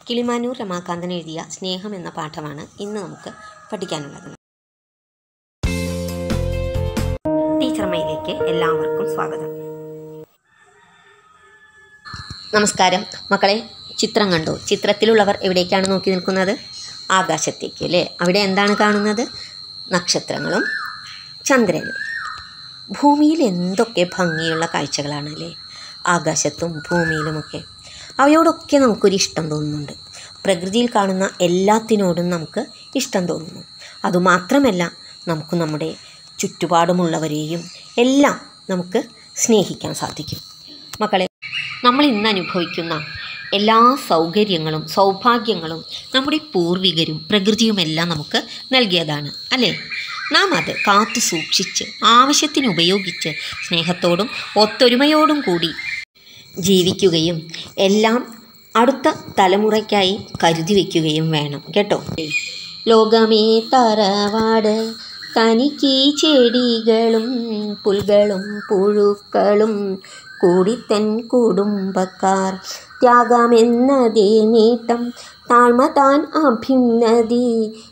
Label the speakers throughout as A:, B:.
A: കിളിമാനൂർ രമാകാന്തൻ എഴുതിയ സ്നേഹം എന്ന പാഠമാണ് ഇന്ന് നമുക്ക് പഠിക്കാനുള്ളത് ടീച്ചർമയിലേക്ക് എല്ലാവർക്കും സ്വാഗതം നമസ്കാരം മക്കളെ ചിത്രം കണ്ടു ചിത്രത്തിലുള്ളവർ എവിടേക്കാണ് നോക്കി നിൽക്കുന്നത് ആകാശത്തേക്ക് അല്ലേ അവിടെ എന്താണ് കാണുന്നത് നക്ഷത്രങ്ങളും ചന്ദ്രനും ഭൂമിയിൽ എന്തൊക്കെ ഭംഗിയുള്ള കാഴ്ചകളാണ് അല്ലേ ആകാശത്തും ഭൂമിയിലുമൊക്കെ അവയോടൊക്കെ നമുക്കൊരു ഇഷ്ടം തോന്നുന്നുണ്ട് പ്രകൃതിയിൽ കാണുന്ന എല്ലാത്തിനോടും നമുക്ക് ഇഷ്ടം തോന്നുന്നു അതുമാത്രമല്ല നമുക്ക് നമ്മുടെ ചുറ്റുപാടുമുള്ളവരെയും എല്ലാം നമുക്ക് സ്നേഹിക്കാൻ സാധിക്കും മക്കളെ നമ്മൾ ഇന്ന് അനുഭവിക്കുന്ന എല്ലാ സൗകര്യങ്ങളും സൗഭാഗ്യങ്ങളും നമ്മുടെ പൂർവികരും പ്രകൃതിയുമെല്ലാം നമുക്ക് നൽകിയതാണ് അല്ലേ നാം അത് കാത്തു സൂക്ഷിച്ച് ആവശ്യത്തിന് ഉപയോഗിച്ച് സ്നേഹത്തോടും ഒത്തൊരുമയോടും കൂടി ജീവിക്കുകയും എല്ലാം അടുത്ത തലമുറയ്ക്കായി കരുതി വയ്ക്കുകയും വേണം കേട്ടോ ലോകമേ തറവാട് തനിക്ക് ചെടികളും പുൽകളും പുഴുക്കളും കൂടിത്തൻ കുടുംബക്കാർ ത്യാഗമെന്നതേ നേട്ടം താഴ്മ താൻ അഭിന്നതി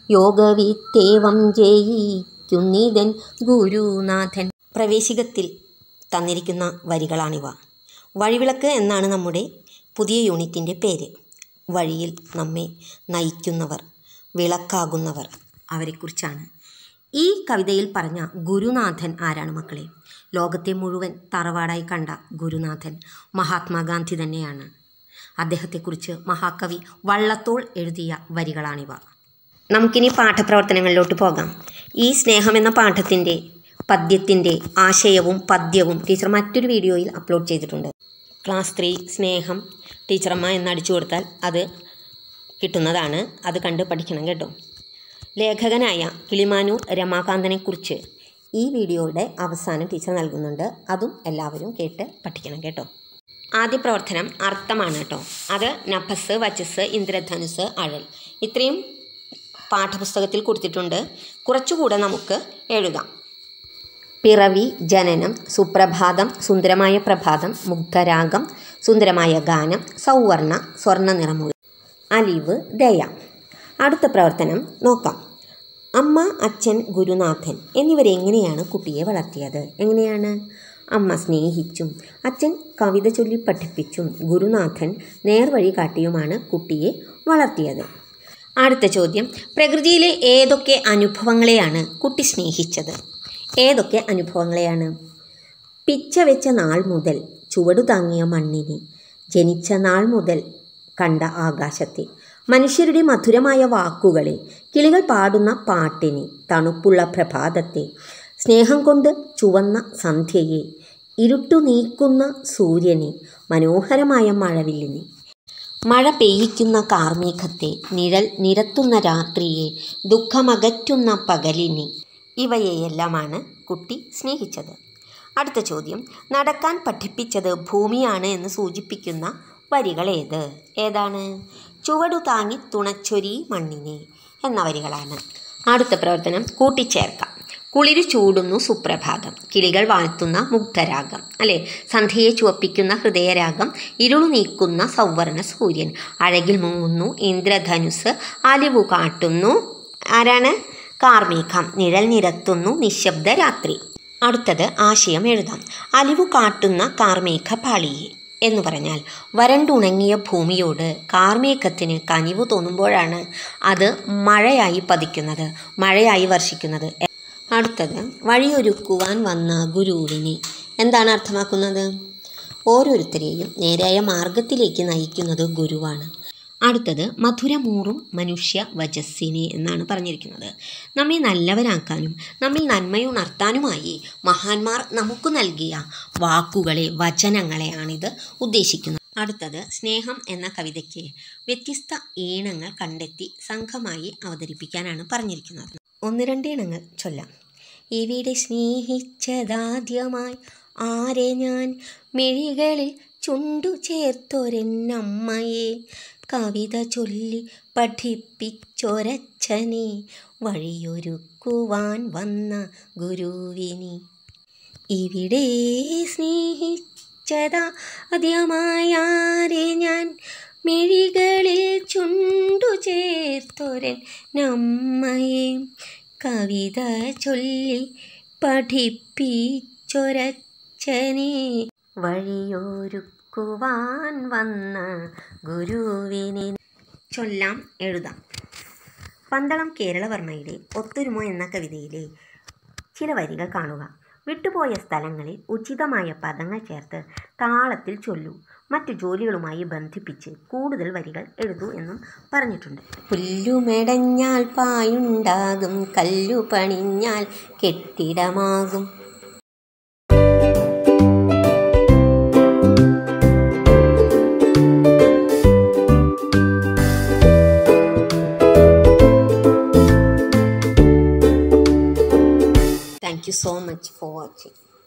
A: യോഗവിത്തേവം ജയിക്കുന്നിതൻ ഗുരുനാഥൻ പ്രവേശികത്തിൽ തന്നിരിക്കുന്ന വരികളാണിവ വഴിവിളക്ക് എന്നാണ് നമ്മുടെ പുതിയ യൂണിറ്റിൻ്റെ പേര് വഴിയിൽ നമ്മെ നയിക്കുന്നവർ വിളക്കാകുന്നവർ അവരെക്കുറിച്ചാണ് ഈ കവിതയിൽ പറഞ്ഞ ഗുരുനാഥൻ ആരാണ് മക്കളെ ലോകത്തെ മുഴുവൻ തറവാടായി കണ്ട ഗുരുനാഥൻ മഹാത്മാഗാന്ധി തന്നെയാണ് അദ്ദേഹത്തെക്കുറിച്ച് മഹാകവി വള്ളത്തോൾ എഴുതിയ വരികളാണിവ നമുക്കിനി പാഠപ്രവർത്തനങ്ങളിലോട്ട് പോകാം ഈ സ്നേഹം എന്ന പാഠത്തിൻ്റെ പദ്യത്തിൻ്റെ ആശയവും പദ്യവും ടീച്ചർ മറ്റൊരു വീഡിയോയിൽ അപ്ലോഡ് ചെയ്തിട്ടുണ്ട് ക്ലാസ് ത്രീ സ്നേഹം ടീച്ചറമ്മ എന്ന് അടിച്ചു കൊടുത്താൽ അത് കിട്ടുന്നതാണ് അത് കണ്ട് പഠിക്കണം കേട്ടോ ലേഖകനായ കിളിമാനൂർ രമാകാന്തനെക്കുറിച്ച് ഈ വീഡിയോയുടെ അവസാനം ടീച്ചർ നൽകുന്നുണ്ട് അതും എല്ലാവരും കേട്ട് പഠിക്കണം കേട്ടോ ആദ്യ പ്രവർത്തനം അർത്ഥമാണ് കേട്ടോ അത് നഭസ് വചസ് ഇന്ദ്രധനുസ് അഴൽ ഇത്രയും പാഠപുസ്തകത്തിൽ കൊടുത്തിട്ടുണ്ട് കുറച്ചുകൂടെ നമുക്ക് എഴുതാം പിറവി ജനനം സുപ്രഭാതം സുന്ദരമായ പ്രഭാതം മുഗ്ധരാഗം സുന്ദരമായ ഗാനം സൗവർണ സ്വർണ്ണ നിറമുള്ള അലിവ് ദയ അടുത്ത പ്രവർത്തനം നോക്കാം അമ്മ അച്ഛൻ ഗുരുനാഥൻ എന്നിവരെങ്ങനെയാണ് കുട്ടിയെ വളർത്തിയത് എങ്ങനെയാണ് അമ്മ സ്നേഹിച്ചും അച്ഛൻ കവിത ചൊല്ലി പഠിപ്പിച്ചും ഗുരുനാഥൻ നേർവഴി കാട്ടിയുമാണ് കുട്ടിയെ വളർത്തിയത് അടുത്ത ചോദ്യം പ്രകൃതിയിലെ ഏതൊക്കെ അനുഭവങ്ങളെയാണ് കുട്ടി സ്നേഹിച്ചത് ഏതൊക്കെ അനുഭവങ്ങളെയാണ് പിച്ച വെച്ച നാൾ മുതൽ ചുവടു താങ്ങിയ മണ്ണിനെ ജനിച്ച നാൾ മുതൽ കണ്ട ആകാശത്തെ മനുഷ്യരുടെ മധുരമായ വാക്കുകളെ കിളികൾ പാടുന്ന പാട്ടിനെ തണുപ്പുള്ള പ്രഭാതത്തെ സ്നേഹം കൊണ്ട് ചുവന്ന സന്ധ്യയെ ഇരുട്ടു നീക്കുന്ന സൂര്യനെ മനോഹരമായ മഴവില്ലിനെ മഴ പെയ്യിക്കുന്ന കാർമേഘത്തെ നിഴൽ നിരത്തുന്ന രാത്രിയെ ദുഃഖമകറ്റുന്ന പകലിനെ ഇവയെയെല്ലാമാണ് കുട്ടി സ്നേഹിച്ചത് അടുത്ത ചോദ്യം നടക്കാൻ പഠിപ്പിച്ചത് ഭൂമിയാണ് എന്ന് സൂചിപ്പിക്കുന്ന വരികൾ ഏത് ഏതാണ് ചുവടു താങ്ങി തുണച്ചൊരി മണ്ണിനെ എന്ന വരികളാണ് അടുത്ത പ്രവർത്തനം കൂട്ടിച്ചേർക്കാം കുളിരു ചൂടുന്നു സുപ്രഭാതം കിളികൾ വാഴ്ത്തുന്ന മുഗ്ധരാഗം അല്ലേ സന്ധ്യയെ ചുവപ്പിക്കുന്ന ഹൃദയരാഗം ഇരുളു നീക്കുന്ന സൗവർണ സൂര്യൻ അഴകിൽ മുങ്ങുന്നു ഇന്ദ്രധനുസ് അലിവു കാട്ടുന്നു ആരാണ് കാർമേഘം നിഴൽ നിരത്തുന്നു നിശബ്ദ രാത്രി അടുത്തത് ആശയം എഴുതാം അലിവു കാട്ടുന്ന കാർമേഘ പാളിയെ എന്ന് പറഞ്ഞാൽ വരണ്ടുണങ്ങിയ ഭൂമിയോട് കാർമേഘത്തിന് കനിവ് തോന്നുമ്പോഴാണ് അത് മഴയായി പതിക്കുന്നത് മഴയായി വർഷിക്കുന്നത് അടുത്തത് വഴിയൊരുക്കുവാൻ വന്ന ഗുരുവിനെ എന്താണ് അർത്ഥമാക്കുന്നത് ഓരോരുത്തരെയും നേരായ മാർഗത്തിലേക്ക് നയിക്കുന്നത് ഗുരുവാണ് അടുത്തത് മധുരമൂറും മനുഷ്യ വജസ്സിനെ എന്നാണ് പറഞ്ഞിരിക്കുന്നത് നമ്മെ നല്ലവരാക്കാനും നമ്മിൽ നന്മയുണർത്താനുമായി മഹാന്മാർ നമുക്ക് നൽകിയ വാക്കുകളെ വചനങ്ങളെയാണിത് ഉദ്ദേശിക്കുന്നത് അടുത്തത് സ്നേഹം എന്ന കവിതയ്ക്ക് വ്യത്യസ്ത ഈണങ്ങൾ കണ്ടെത്തി സംഘമായി അവതരിപ്പിക്കാനാണ് പറഞ്ഞിരിക്കുന്നത് ഒന്ന് രണ്ട് ഇണങ്ങൾ ചൊല്ലാം ഇവിടെ സ്നേഹിച്ചതാദ്യമായി ആരെ ഞാൻ മിഴികളിൽ ചുണ്ടു ചേർത്തൊരെന്നമ്മയെ കവിത ചൊല്ലി പഠിപ്പിച്ചൊരച്ഛനെ വഴിയൊരുക്കുവാൻ വന്ന ഗുരുവിനി ഇവിടെ സ്നേഹിച്ചതാ ആദ്യമായാരെ ഞാൻ മിഴികളിൽ ചുണ്ടു കാത്തൊരൻ നമ്മയെ കവിത ചൊല്ലി പഠിപ്പിച്ചൊരച്ഛനെ വഴിയൊരുക്കുവാൻ വന്ന ഗുരുവിനെ ചൊല്ലാം എഴുതാം പന്തളം കേരളവർമ്മയുടെ ഒത്തൊരുമ എന്ന കവിതയിലെ ചില വരികൾ കാണുക വിട്ടുപോയ സ്ഥലങ്ങളിൽ ഉചിതമായ പദങ്ങൾ ചേർത്ത് താളത്തിൽ ചൊല്ലൂ മറ്റു ജോലികളുമായി ബന്ധിപ്പിച്ച് കൂടുതൽ വരികൾ എഴുതൂ എന്നും പറഞ്ഞിട്ടുണ്ട് പുല്ലുമെടഞ്ഞാൽ പായുണ്ടാകും കല്ലു പണിഞ്ഞാൽ കെട്ടിടമാകും Thank you so much for watching.